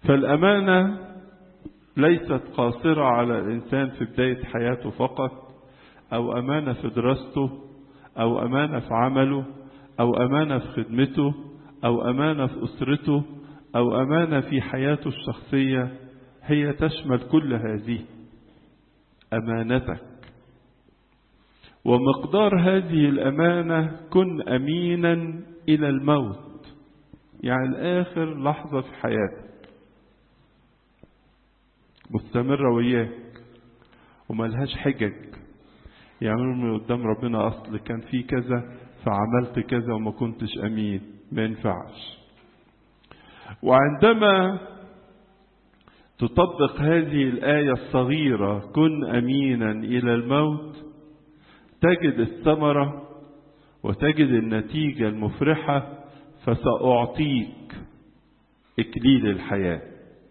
فالأمانة ليست قاصرة على الإنسان في بداية حياته فقط أو أمانة في دراسته أو أمانة في عمله أو أمانة في خدمته أو أمانة في أسرته أو أمانة في حياته الشخصية هي تشمل كل هذه أمانتك ومقدار هذه الأمانة كن أمينا إلى الموت يعني آخر لحظة في حياتك مستمرة وياك وملهاش حجج يعملوا من قدام ربنا أصل كان في كذا فعملت كذا وما كنتش أمين ما ينفعش وعندما تطبق هذه الآية الصغيرة كن أمينا إلى الموت تجد الثمرة وتجد النتيجة المفرحة فسأعطيك إكليل الحياة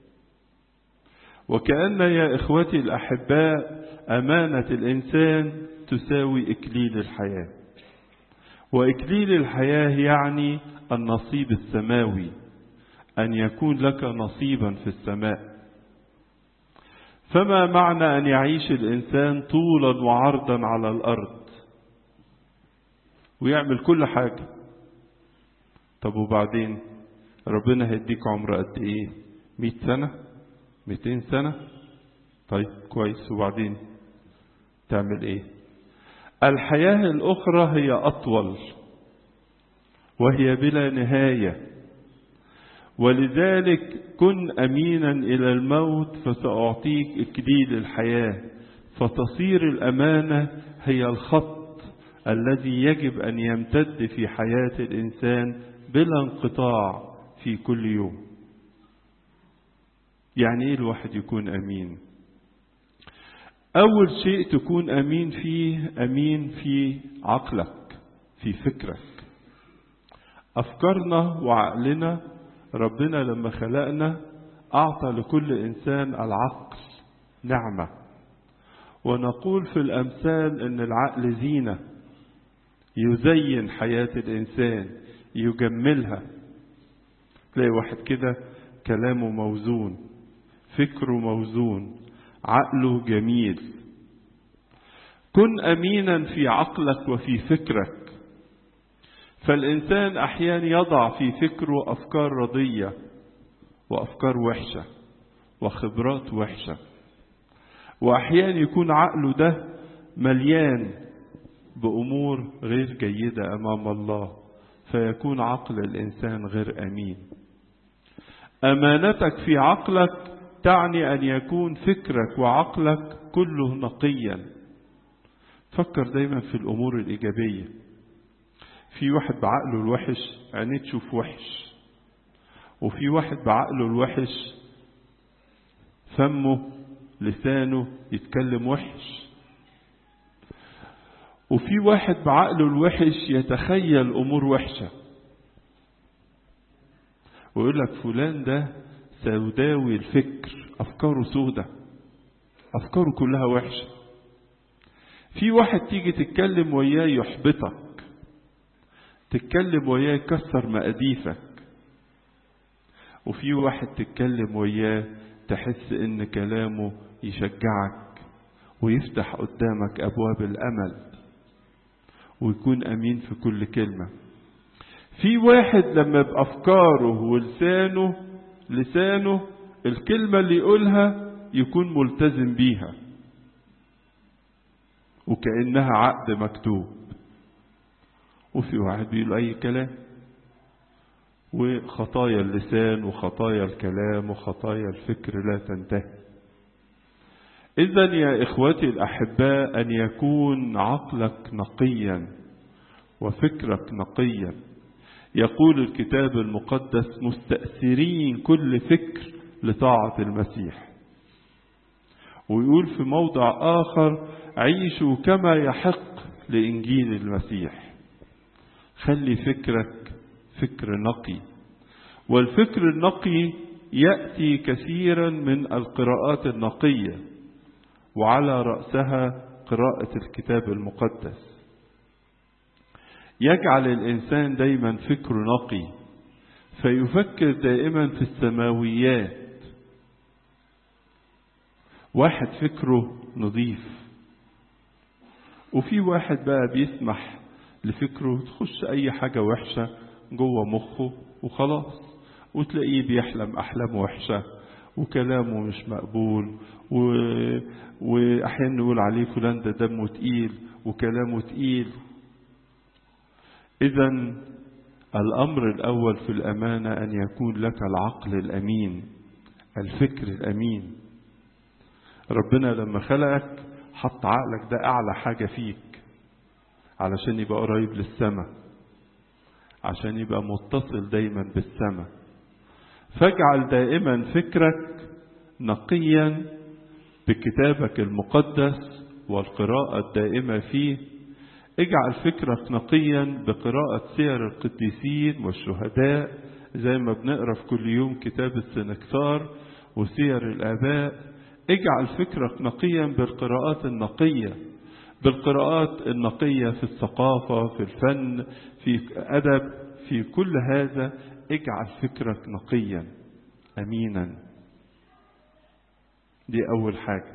وكأن يا إخوتي الأحباء أمانة الإنسان تساوي إكليل الحياة وإكليل الحياة يعني النصيب السماوي أن يكون لك نصيبا في السماء فما معنى أن يعيش الإنسان طولا وعرضا على الأرض ويعمل كل حاجة طب وبعدين ربنا هيديك عمر قد ايه مئة سنة مئتين سنة طيب كويس وبعدين تعمل ايه الحياة الأخرى هي أطول وهي بلا نهاية ولذلك كن أمينا إلى الموت فسأعطيك إكليل الحياة فتصير الأمانة هي الخط الذي يجب أن يمتد في حياة الإنسان بلا انقطاع في كل يوم يعني ايه الواحد يكون امين اول شيء تكون امين فيه امين في عقلك في فكرك افكارنا وعقلنا ربنا لما خلقنا اعطى لكل انسان العقل نعمه ونقول في الامثال ان العقل زينه يزين حياه الانسان يجملها تلاقي واحد كده كلامه موزون فكره موزون عقله جميل كن امينا في عقلك وفي فكرك فالانسان احيانا يضع في فكره افكار رضيه وافكار وحشه وخبرات وحشه واحيانا يكون عقله ده مليان بامور غير جيده امام الله فيكون عقل الانسان غير امين امانتك في عقلك تعني ان يكون فكرك وعقلك كله نقيا فكر دايما في الامور الايجابيه في واحد بعقله الوحش عينيه تشوف وحش وفي واحد بعقله الوحش فمه لسانه يتكلم وحش وفي واحد بعقله الوحش يتخيل امور وحشه ويقول لك فلان ده سوداوي الفكر افكاره سودة افكاره كلها وحشه في واحد تيجي تتكلم وياه يحبطك تتكلم وياه يكسر مقاديفك وفي واحد تتكلم وياه تحس ان كلامه يشجعك ويفتح قدامك ابواب الامل ويكون امين في كل كلمه في واحد لما بافكاره ولسانه لسانه الكلمه اللي يقولها يكون ملتزم بيها وكانها عقد مكتوب وفي واحد بيقول اي كلام وخطايا اللسان وخطايا الكلام وخطايا الفكر لا تنتهي اذا يا اخوتي الاحباء ان يكون عقلك نقيا وفكرك نقيا يقول الكتاب المقدس مستأثرين كل فكر لطاعة المسيح ويقول في موضع آخر عيشوا كما يحق لإنجيل المسيح خلي فكرك فكر نقي والفكر النقي يأتي كثيرا من القراءات النقية وعلى رأسها قراءة الكتاب المقدس يجعل الإنسان دايما فكره نقي فيفكر دائما في السماويات واحد فكره نظيف وفي واحد بقى بيسمح لفكره تخش اي حاجة وحشة جوه مخه وخلاص وتلاقيه بيحلم احلام وحشة وكلامه مش مقبول و... واحيانا نقول عليه فلان ده دمه تقيل وكلامه تقيل اذا الامر الاول في الامانه ان يكون لك العقل الامين الفكر الامين ربنا لما خلقك حط عقلك ده اعلى حاجه فيك علشان يبقى قريب للسماء عشان يبقى متصل دايما بالسماء فاجعل دائما فكرك نقيا بكتابك المقدس والقراءة الدائمة فيه اجعل فكرك نقيا بقراءة سير القديسين والشهداء زي ما بنقرا في كل يوم كتاب السنكسار وسير الآباء اجعل فكرك نقيا بالقراءات النقية بالقراءات النقية في الثقافة في الفن في أدب في كل هذا اجعل فكرك نقيا أمينا دي أول حاجة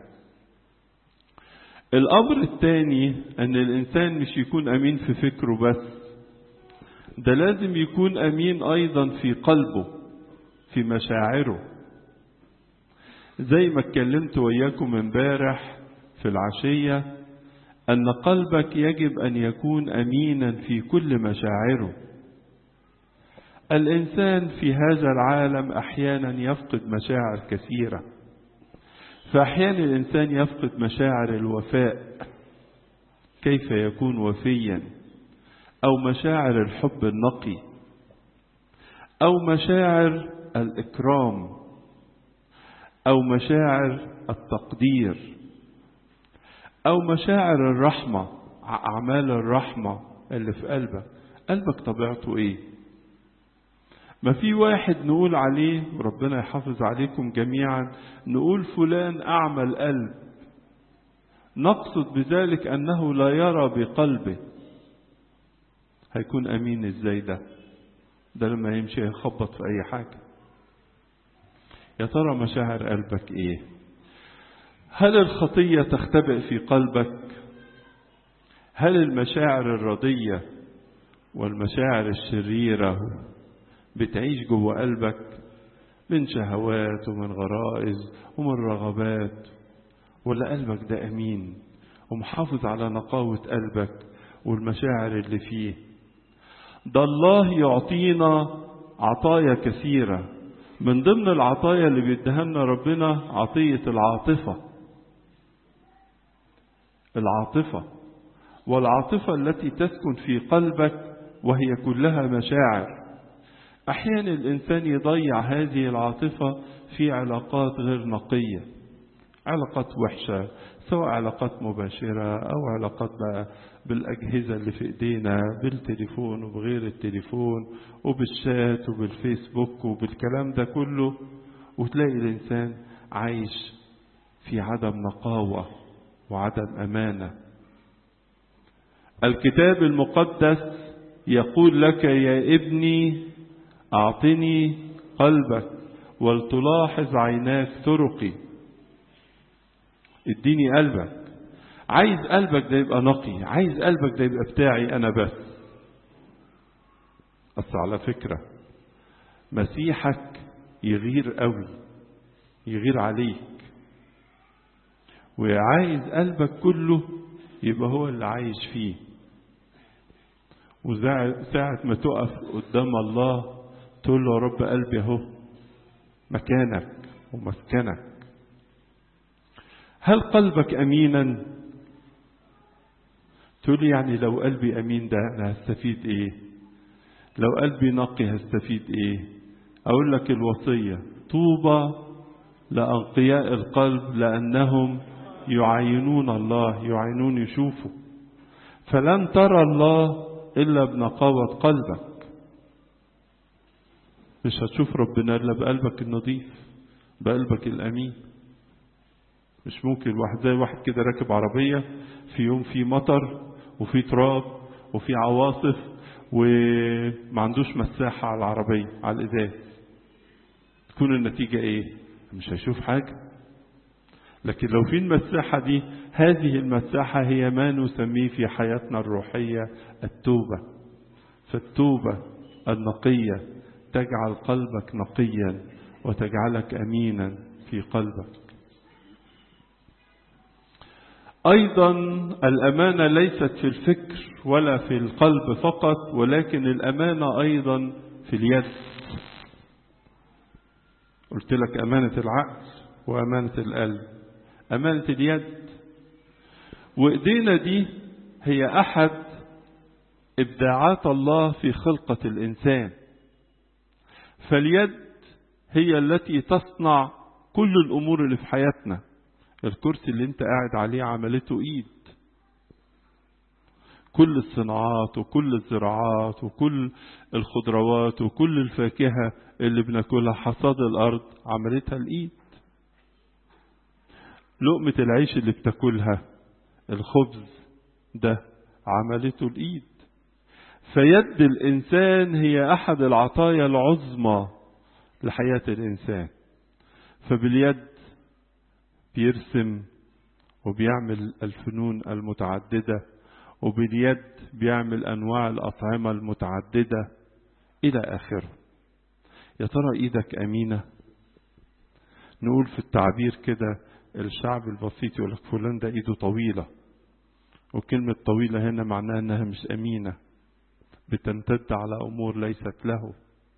الأمر الثاني أن الإنسان مش يكون أمين في فكره بس ده لازم يكون أمين أيضا في قلبه في مشاعره زي ما اتكلمت وياكم امبارح في العشية أن قلبك يجب أن يكون أمينا في كل مشاعره الإنسان في هذا العالم أحيانا يفقد مشاعر كثيرة فأحيانا الإنسان يفقد مشاعر الوفاء كيف يكون وفيا أو مشاعر الحب النقي أو مشاعر الإكرام أو مشاعر التقدير أو مشاعر الرحمة أعمال الرحمة اللي في قلبك قلبك طبيعته إيه ما في واحد نقول عليه وربنا يحافظ عليكم جميعا نقول فلان أعمى القلب نقصد بذلك أنه لا يرى بقلبه هيكون أمين إزاي ده ده لما يمشي يخبط في أي حاجة يا ترى مشاعر قلبك إيه هل الخطية تختبئ في قلبك هل المشاعر الرضية والمشاعر الشريرة بتعيش جوه قلبك من شهوات ومن غرائز ومن رغبات ولا قلبك ده أمين ومحافظ على نقاوة قلبك والمشاعر اللي فيه ده الله يعطينا عطايا كثيرة من ضمن العطايا اللي بيديها لنا ربنا عطية العاطفة العاطفة والعاطفة التي تسكن في قلبك وهي كلها مشاعر أحيانا الإنسان يضيع هذه العاطفة في علاقات غير نقية علاقات وحشة سواء علاقات مباشرة أو علاقات بقى بالأجهزة اللي في إيدينا بالتليفون وبغير التليفون وبالشات وبالفيسبوك وبالكلام ده كله وتلاقي الإنسان عايش في عدم نقاوة وعدم أمانة الكتاب المقدس يقول لك يا ابني أعطني قلبك ولتلاحظ عيناك طرقي اديني قلبك عايز قلبك ده يبقى نقي عايز قلبك ده يبقى بتاعي أنا بس بس على فكرة مسيحك يغير قوي يغير عليك وعايز قلبك كله يبقى هو اللي عايش فيه وساعة ما تقف قدام الله تقول له يا رب قلبي اهو مكانك ومسكنك هل قلبك امينا تقول لي يعني لو قلبي امين ده انا هستفيد ايه لو قلبي نقي هستفيد ايه اقول لك الوصيه طوبى لانقياء القلب لانهم يعينون الله يعينون يشوفوا فلن ترى الله الا بنقاوه قلبك مش هتشوف ربنا الا بقلبك النظيف بقلبك الامين مش ممكن واحد زي واحد كده راكب عربية في يوم في مطر وفي تراب وفي عواصف وما عندوش مساحة على العربية على الإزاز تكون النتيجة إيه؟ مش هيشوف حاجة لكن لو في المساحة دي هذه المساحة هي ما نسميه في حياتنا الروحية التوبة فالتوبة النقية تجعل قلبك نقيا وتجعلك أمينا في قلبك أيضا الأمانة ليست في الفكر ولا في القلب فقط ولكن الأمانة أيضا في اليد قلت لك أمانة العقل وأمانة القلب أمانة اليد وإيدينا دي هي أحد إبداعات الله في خلقة الإنسان فاليد هي التي تصنع كل الأمور اللي في حياتنا الكرسي اللي انت قاعد عليه عملته ايد كل الصناعات وكل الزراعات وكل الخضروات وكل الفاكهة اللي بناكلها حصاد الأرض عملتها الإيد لقمة العيش اللي بتاكلها الخبز ده عملته الإيد فيد الإنسان هي أحد العطايا العظمى لحياة الإنسان فباليد بيرسم وبيعمل الفنون المتعددة وباليد بيعمل أنواع الأطعمة المتعددة إلى آخره يا ترى إيدك أمينة نقول في التعبير كده الشعب البسيط يقول لك فلان ده إيده طويلة وكلمة طويلة هنا معناها أنها مش أمينة بتمتد على أمور ليست له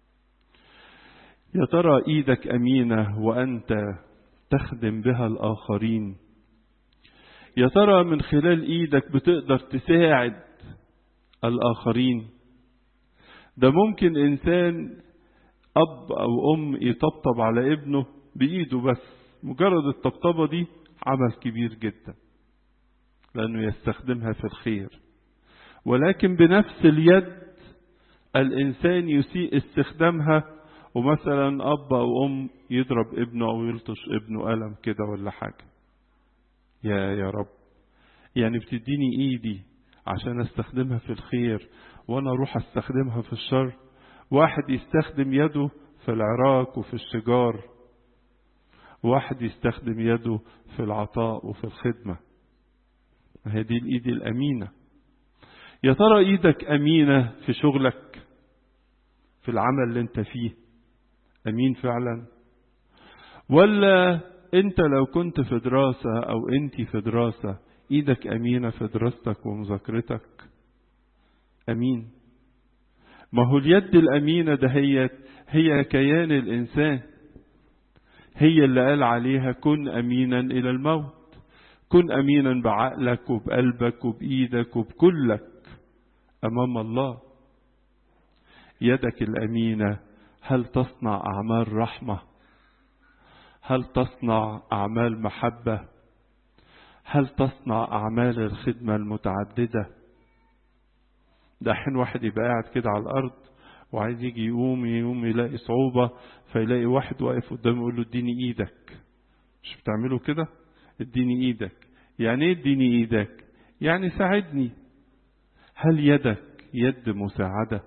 يا ترى إيدك أمينة وأنت تخدم بها الآخرين يا ترى من خلال إيدك بتقدر تساعد الآخرين ده ممكن إنسان أب أو أم يطبطب على ابنه بإيده بس مجرد الطبطبة دي عمل كبير جدا لأنه يستخدمها في الخير ولكن بنفس اليد الإنسان يسيء استخدامها ومثلا أب أو أم يضرب ابنه أو يلطش ابنه قلم كده ولا حاجة يا يا رب يعني بتديني إيدي عشان استخدمها في الخير وأنا أروح استخدمها في الشر واحد يستخدم يده في العراك وفي الشجار واحد يستخدم يده في العطاء وفي الخدمة هي دي الإيد الأمينة يا ترى إيدك أمينة في شغلك في العمل اللي انت فيه أمين فعلا ولا انت لو كنت في دراسة او انت في دراسة ايدك امينة في دراستك ومذاكرتك امين ما هو اليد الامينة دهيت هي كيان الانسان هي اللي قال عليها كن امينا الى الموت كن امينا بعقلك وبقلبك وبايدك وبكلك امام الله يدك الامينه هل تصنع اعمال رحمه هل تصنع اعمال محبه هل تصنع اعمال الخدمه المتعدده ده حين واحد يبقى قاعد كده على الارض وعايز يجي يقوم يقوم يلاقي صعوبه فيلاقي واحد واقف قدامه يقول له اديني ايدك مش بتعملوا كده اديني ايدك يعني ايه اديني ايدك يعني ساعدني هل يدك يد مساعده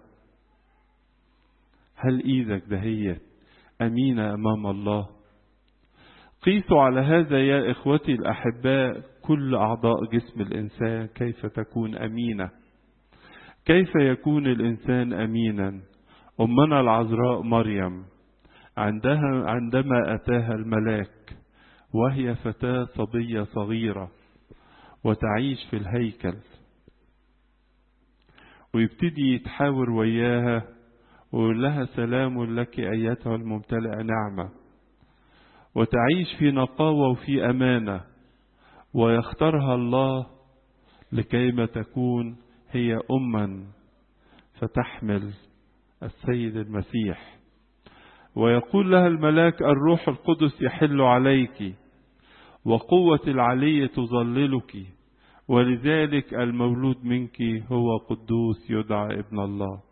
هل ايدك دهيت امينه امام الله قيسوا على هذا يا اخوتي الاحباء كل اعضاء جسم الانسان كيف تكون امينه كيف يكون الانسان امينا امنا العذراء مريم عندها عندما اتاها الملاك وهي فتاه صبيه صغيره وتعيش في الهيكل ويبتدي يتحاور وياها ويقول لها سلام لك ايتها الممتلئه نعمه وتعيش في نقاوه وفي امانه ويختارها الله لكيما تكون هي اما فتحمل السيد المسيح ويقول لها الملاك الروح القدس يحل عليك وقوه العلي تظللك ولذلك المولود منك هو قدوس يدعى ابن الله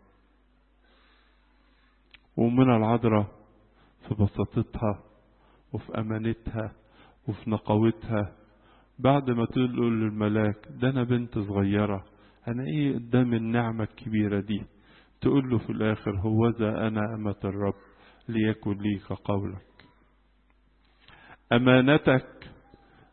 ومن العذراء في بساطتها وفي امانتها وفي نقاوتها بعد ما تقول للملاك ده انا بنت صغيره انا ايه قدام النعمه الكبيره دي تقول له في الاخر هوذا انا امه الرب ليكن لي كقولك امانتك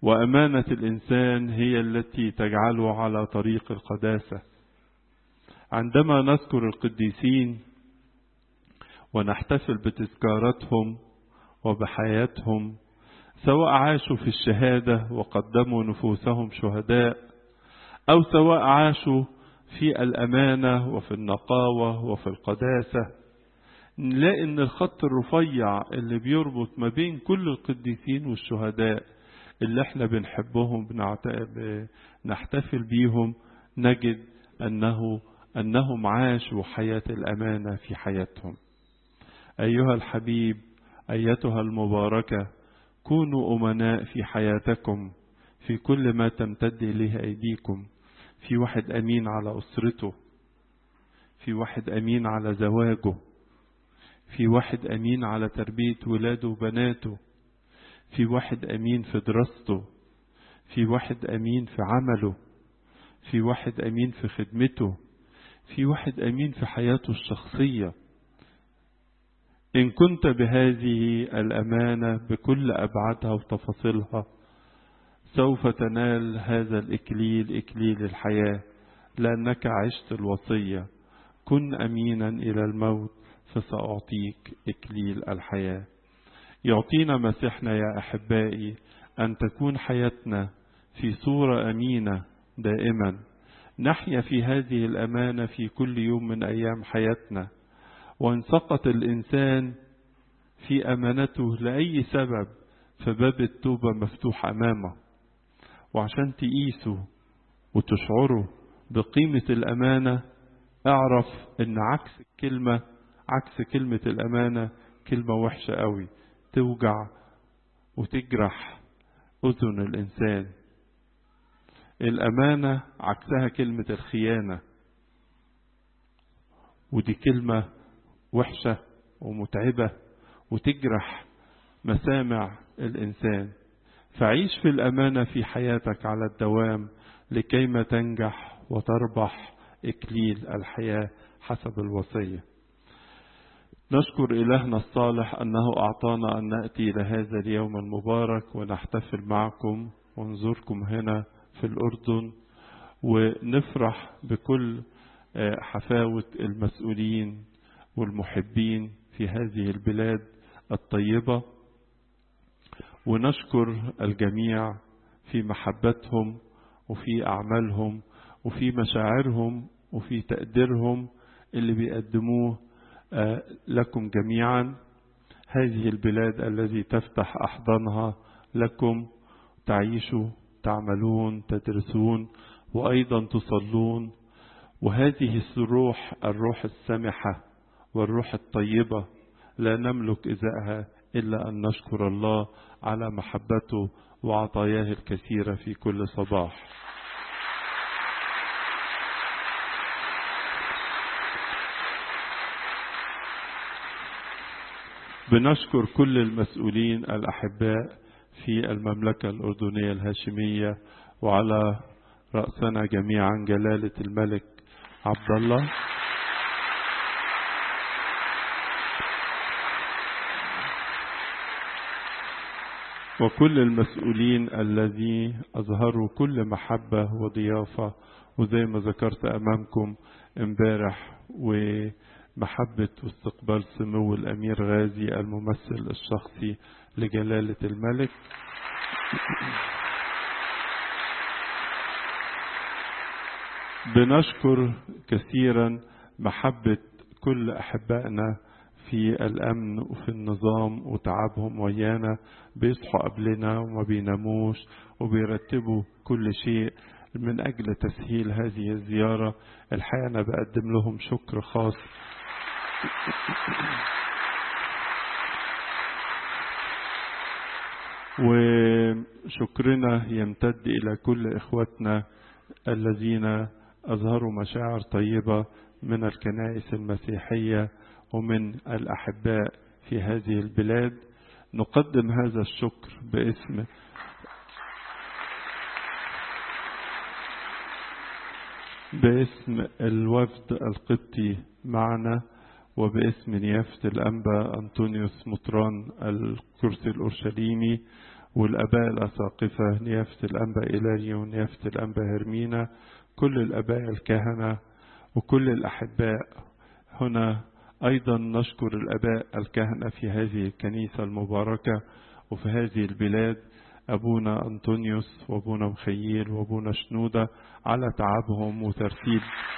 وأمانة الإنسان هي التي تجعله على طريق القداسة عندما نذكر القديسين ونحتفل بتذكاراتهم وبحياتهم سواء عاشوا في الشهادة وقدموا نفوسهم شهداء أو سواء عاشوا في الأمانة وفي النقاوة وفي القداسة نلاقي إن الخط الرفيع اللي بيربط ما بين كل القديسين والشهداء اللي احنا بنحبهم بنحتفل بيهم نجد أنه أنهم عاشوا حياة الأمانة في حياتهم أيها الحبيب أيتها المباركة كونوا أمناء في حياتكم في كل ما تمتد إليه أيديكم في واحد أمين على أسرته في واحد أمين على زواجه في واحد أمين على تربية ولاده وبناته في واحد أمين في دراسته في واحد أمين في عمله في واحد أمين في خدمته في واحد أمين في حياته الشخصية إن كنت بهذه الأمانة بكل أبعادها وتفاصيلها سوف تنال هذا الإكليل إكليل الحياة لأنك عشت الوصية كن أمينا إلى الموت فسأعطيك إكليل الحياة يعطينا مسيحنا يا أحبائي أن تكون حياتنا في صورة أمينة دائما نحيا في هذه الأمانة في كل يوم من أيام حياتنا وإن سقط الإنسان في أمانته لأي سبب فباب التوبة مفتوح أمامه وعشان تقيسوا وتشعروا بقيمة الأمانة اعرف ان عكس الكلمة عكس كلمة الأمانة كلمة وحشة قوي توجع وتجرح أذن الإنسان الأمانة عكسها كلمة الخيانة ودي كلمة وحشة ومتعبة وتجرح مسامع الإنسان فعيش في الأمانة في حياتك على الدوام لكيما تنجح وتربح إكليل الحياة حسب الوصية نشكر إلهنا الصالح أنه أعطانا أن نأتي إلى هذا اليوم المبارك ونحتفل معكم ونزوركم هنا في الأردن ونفرح بكل حفاوة المسؤولين والمحبين في هذه البلاد الطيبة ونشكر الجميع في محبتهم وفي أعمالهم وفي مشاعرهم وفي تقديرهم اللي بيقدموه لكم جميعا هذه البلاد التي تفتح أحضانها لكم تعيشوا تعملون تدرسون وأيضا تصلون وهذه الروح الروح السمحة والروح الطيبة لا نملك إزاءها إلا أن نشكر الله على محبته وعطاياه الكثيرة في كل صباح بنشكر كل المسؤولين الأحباء في المملكة الأردنية الهاشمية وعلى رأسنا جميعا جلالة الملك عبد الله وكل المسؤولين الذي أظهروا كل محبة وضيافة وزي ما ذكرت أمامكم امبارح ومحبة واستقبال سمو الأمير غازي الممثل الشخصي لجلالة الملك بنشكر كثيرا محبة كل أحبائنا في الأمن وفي النظام وتعبهم ويانا بيصحوا قبلنا وما بيناموش وبيرتبوا كل شيء من أجل تسهيل هذه الزيارة الحقيقة أنا بقدم لهم شكر خاص وشكرنا يمتد إلى كل إخوتنا الذين أظهروا مشاعر طيبة من الكنائس المسيحية ومن الأحباء في هذه البلاد نقدم هذا الشكر باسم باسم الوفد القبطي معنا وباسم نيافة الأنبا أنطونيوس مطران الكرسي الأورشليمي والآباء الأساقفة نيافة الأنبا إيلاريو ونيافة الأنبا هرمينا كل الآباء الكهنة وكل الأحباء هنا أيضا نشكر الآباء الكهنة في هذه الكنيسة المباركة وفي هذه البلاد أبونا أنطونيوس وأبونا مخيل وأبونا شنودة على تعبهم وترتيب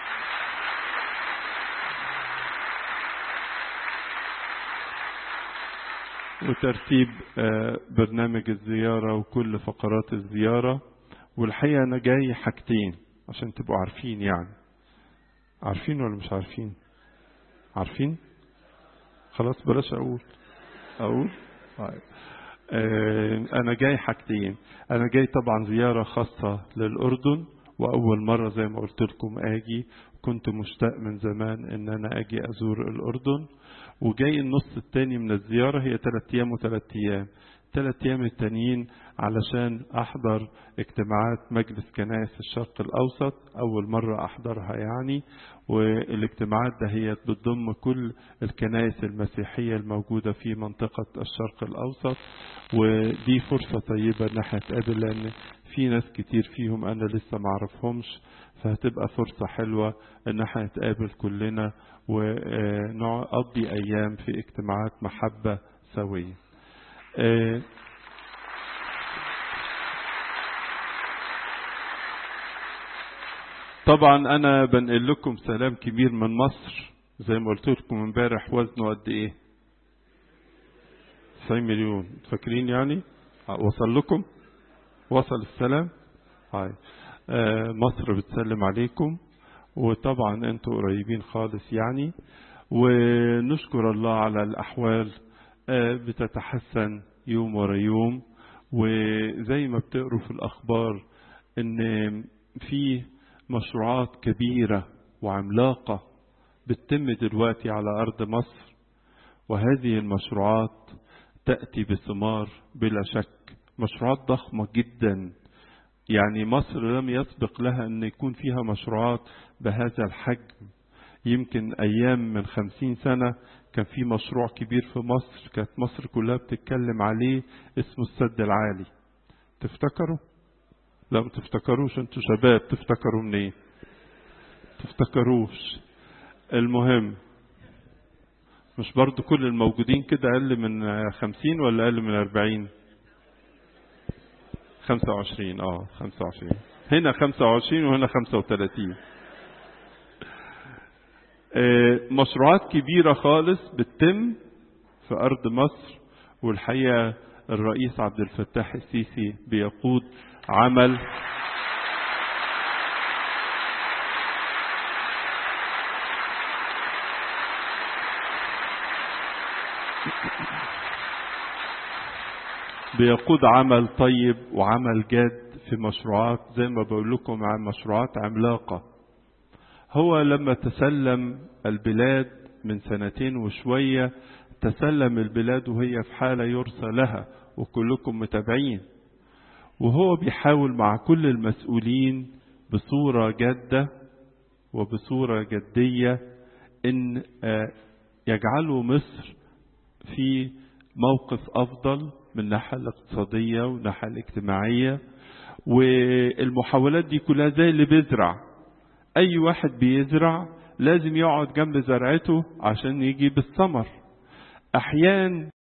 وترتيب برنامج الزيارة وكل فقرات الزيارة والحقيقة أنا جاي حاجتين عشان تبقوا عارفين يعني عارفين ولا مش عارفين عارفين خلاص بلاش أقول أقول طيب أنا جاي حاجتين أنا جاي طبعا زيارة خاصة للأردن وأول مرة زي ما قلت لكم أجي كنت مشتاق من زمان إن أنا أجي أزور الأردن وجاي النص التاني من الزيارة هي ثلاث أيام وثلاث أيام ثلاث أيام التانيين علشان أحضر اجتماعات مجلس كنائس الشرق الأوسط أول مرة أحضرها يعني والاجتماعات ده هي بتضم كل الكنائس المسيحية الموجودة في منطقة الشرق الأوسط ودي فرصة طيبة إن احنا نتقابل لأن في ناس كتير فيهم أنا لسه معرفهمش فهتبقى فرصة حلوة إن احنا نتقابل كلنا ونقضي أيام في اجتماعات محبة سوية. طبعا أنا بنقل لكم سلام كبير من مصر زي ما قلت لكم امبارح وزنه قد إيه؟ 90 مليون فاكرين يعني؟ وصل لكم؟ وصل السلام؟ هاي مصر بتسلم عليكم وطبعا انتوا قريبين خالص يعني ونشكر الله على الأحوال بتتحسن يوم ورا يوم وزي ما بتقروا في الأخبار إن في مشروعات كبيرة وعملاقة بتتم دلوقتي على أرض مصر وهذه المشروعات تأتي بثمار بلا شك مشروعات ضخمة جدا يعني مصر لم يسبق لها أن يكون فيها مشروعات بهذا الحجم يمكن أيام من خمسين سنة كان في مشروع كبير في مصر كانت مصر كلها بتتكلم عليه اسمه السد العالي تفتكروا؟ لا ما تفتكروش انتوا شباب تفتكروا منين؟ إيه؟ تفتكروش المهم مش برضو كل الموجودين كده أقل من خمسين ولا أقل من أربعين؟ خمسة وعشرين اه خمسة وعشرين هنا خمسة وعشرين وهنا خمسة وثلاثين مشروعات كبيرة خالص بتتم في أرض مصر والحقيقة الرئيس عبد الفتاح السيسي بيقود عمل بيقود عمل طيب وعمل جاد في مشروعات زي ما بقول لكم عن مشروعات عملاقة هو لما تسلم البلاد من سنتين وشوية تسلم البلاد وهي في حالة يرثى لها وكلكم متابعين وهو بيحاول مع كل المسؤولين بصورة جادة وبصورة جدية إن يجعلوا مصر في موقف أفضل من الناحية الاقتصادية والناحية الاجتماعية والمحاولات دي كلها زي اللي بيزرع أي واحد بيزرع لازم يقعد جنب زرعته عشان يجيب الثمر أحيان